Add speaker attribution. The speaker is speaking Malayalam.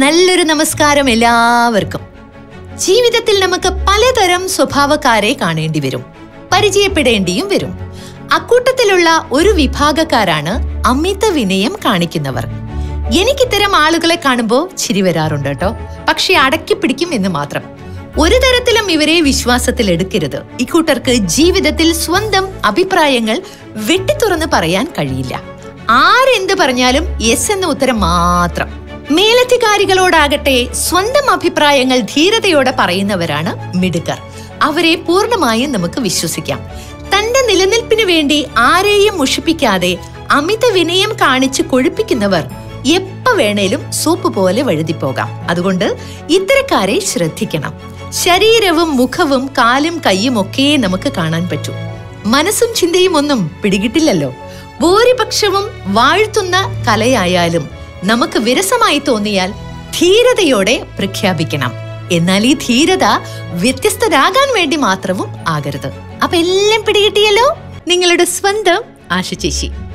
Speaker 1: നല്ലൊരു നമസ്കാരം എല്ലാവർക്കും ജീവിതത്തിൽ നമുക്ക് പലതരം സ്വഭാവക്കാരെ കാണേണ്ടി വരും പരിചയപ്പെടേണ്ടിയും വരും അക്കൂട്ടത്തിലുള്ള ഒരു വിഭാഗക്കാരാണ് അമിത വിനയം കാണിക്കുന്നവർ എനിക്കിത്തരം ആളുകളെ കാണുമ്പോൾ ചിരി വരാറുണ്ട് കേട്ടോ പക്ഷെ അടക്കി പിടിക്കും എന്ന് മാത്രം ഒരു തരത്തിലും ഇവരെ വിശ്വാസത്തിൽ എടുക്കരുത് ഇക്കൂട്ടർക്ക് ജീവിതത്തിൽ സ്വന്തം അഭിപ്രായങ്ങൾ വെട്ടിത്തുറന്ന് പറയാൻ കഴിയില്ല ആരെന്ത് പറഞ്ഞാലും യെസ് എന്ന ഉത്തരം മാത്രം മേലധികാരികളോടാകട്ടെ സ്വന്തം അഭിപ്രായങ്ങൾ ധീരതയോടെ പറയുന്നവരാണ് മിടുക്കർ അവരെ പൂർണ്ണമായും നമുക്ക് വിശ്വസിക്കാം തന്റെ നിലനിൽപ്പിന് വേണ്ടി ആരെയും മുഷിപ്പിക്കാതെ അമിത വിനയം കാണിച്ച് കൊഴുപ്പിക്കുന്നവർ എപ്പ വേണേലും സൂപ്പ് പോലെ വഴുതിപ്പോകാം അതുകൊണ്ട് ഇത്തരക്കാരെ ശ്രദ്ധിക്കണം ശരീരവും മുഖവും കാലും കൈയും ഒക്കെ നമുക്ക് കാണാൻ പറ്റൂ മനസ്സും ചിന്തയും ഒന്നും പിടികിട്ടില്ലല്ലോ ഭൂരിപക്ഷവും വാഴ്ത്തുന്ന കലയായാലും നമുക്ക് വിരസമായി തോന്നിയാൽ ധീരതയോടെ പ്രഖ്യാപിക്കണം എന്നാൽ ഈ ധീരത വ്യത്യസ്തരാകാൻ വേണ്ടി മാത്രവും ആകരുത് അപ്പൊ എല്ലാം പിടികിട്ടിയല്ലോ നിങ്ങളുടെ സ്വന്തം ആശ ചേച്ചി